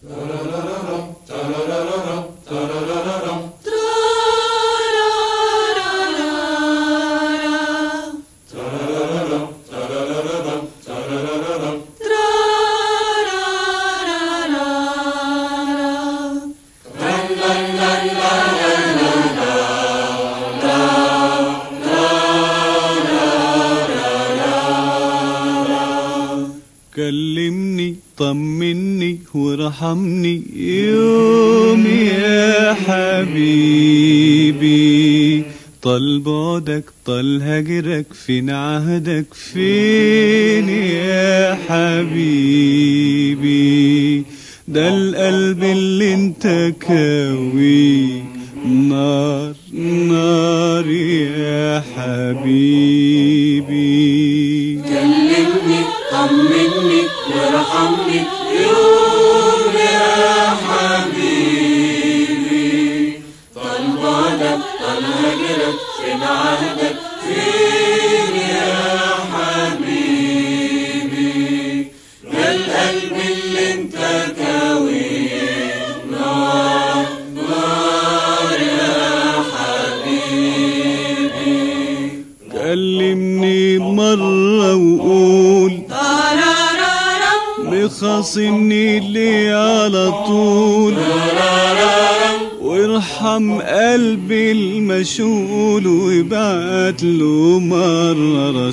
كلمني طمني وارحمني يوم يا حبيبي طال بعدك طال هجرك فين عهدك فين يا حبيبي ده القلب اللي انت كاوي نار نار يا حبيبي كلمني طمني وارحمني يوم يا حبيبي طال بعدك طال هجرك فين عهدك فين يا حبيبي ده القلب اللي انت كاويه نار نار يا حبيبي كلمني مرة وقول تارارارم مخاصمني ليه على طول وارحم قلبي المشغول وابعت له مرة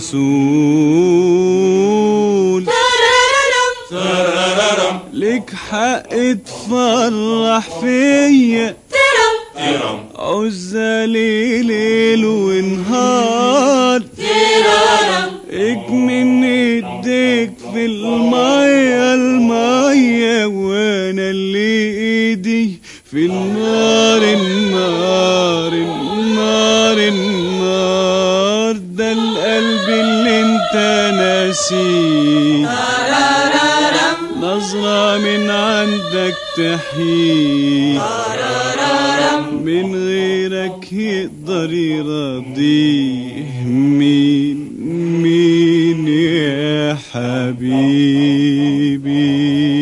رسول تارارارم لك حق تفرح فيا تيرم عزالي ليل ونهار تيرارم اكمن ايديك في المية المية وانا اللي ايدي في النار النار النار النار ده القلب اللي انت ناسيه تارارارم نظرة من عندك تحيي من غيرك يقدر يرضيه مين مين يا حبيبي